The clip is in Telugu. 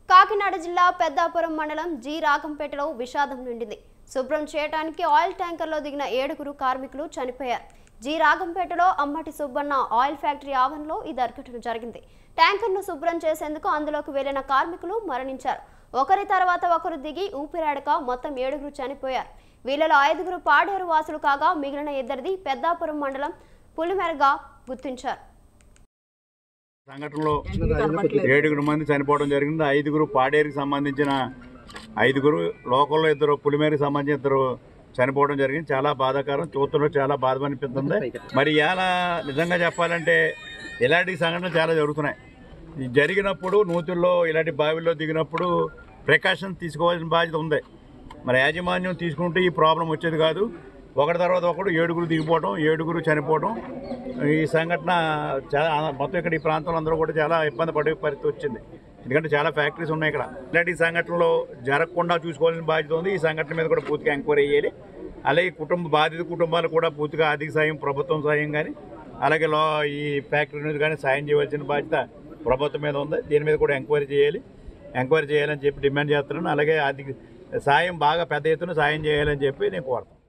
కాకినాడ జిల్లా పెద్దాపురం మండలం జి రాగంపేటలో విషాదం నిండింది శుభ్రం చేయడానికి ఆయిల్ ట్యాంకర్లో దిగిన ఏడుగురు కార్మికులు చనిపోయారు జి రాగంపేటలో అమ్మటి సుబ్బన్న ఆయిల్ ఫ్యాక్టరీ ఆవరణలో ఈ దుర్ఘటన జరిగింది ట్యాంకర్ను శుభ్రం చేసేందుకు అందులోకి వెళ్లిన కార్మికులు మరణించారు ఒకరి తర్వాత ఒకరు దిగి ఊపిరాడక మొత్తం ఏడుగురు చనిపోయారు వీళ్ళలో ఐదుగురు పాడేరు వాసులు కాగా మిగిలిన ఇద్దరిది పెద్దాపురం మండలం పులిమెరగా గుర్తించారు సంఘటనలో ఏడుగురు మంది చనిపోవడం జరిగింది ఐదుగురు పాడేరుకి సంబంధించిన ఐదుగురు లోకల్లో ఇద్దరు పులిమేరికి సంబంధించిన ఇద్దరు చనిపోవడం జరిగింది చాలా బాధాకరం చూస్తుంటే చాలా బాధ అనిపిస్తుంది మరి ఇలా నిజంగా చెప్పాలంటే ఇలాంటి సంఘటనలు చాలా జరుగుతున్నాయి ఇది జరిగినప్పుడు నూతుల్లో ఇలాంటి బావిల్లో దిగినప్పుడు ప్రికాషన్ తీసుకోవాల్సిన బాధ్యత ఉంది మరి యాజమాన్యం తీసుకుంటే ఈ ప్రాబ్లం వచ్చేది కాదు ఒకటి తర్వాత ఒకడు ఏడుగురు దిగిపోవడం ఏడుగురు చనిపోవడం ఈ సంఘటన చాలా మొత్తం ఇక్కడ ఈ ప్రాంతంలో అందరూ కూడా చాలా ఇబ్బంది పడే పరిస్థితి వచ్చింది ఎందుకంటే చాలా ఫ్యాక్టరీస్ ఉన్నాయి ఇక్కడ ఇలాంటి సంఘటనలు జరగకుండా చూసుకోవాల్సిన బాధ్యత ఉంది ఈ సంఘటన మీద కూడా పూర్తిగా ఎంక్వైరీ చేయాలి అలాగే కుటుంబ బాధిత కుటుంబాలు కూడా పూర్తిగా ఆర్థిక సాయం ప్రభుత్వం సాయం కానీ అలాగే లో ఈ ఫ్యాక్టరీ నుంచి కానీ సాయం చేయవలసిన బాధ్యత ప్రభుత్వం మీద ఉంది దీని మీద కూడా ఎంక్వైరీ చేయాలి ఎంక్వైరీ చేయాలని చెప్పి డిమాండ్ చేస్తున్నాను అలాగే ఆర్థిక సాయం బాగా పెద్ద ఎత్తున సాయం చేయాలని చెప్పి నేను కోరుతాను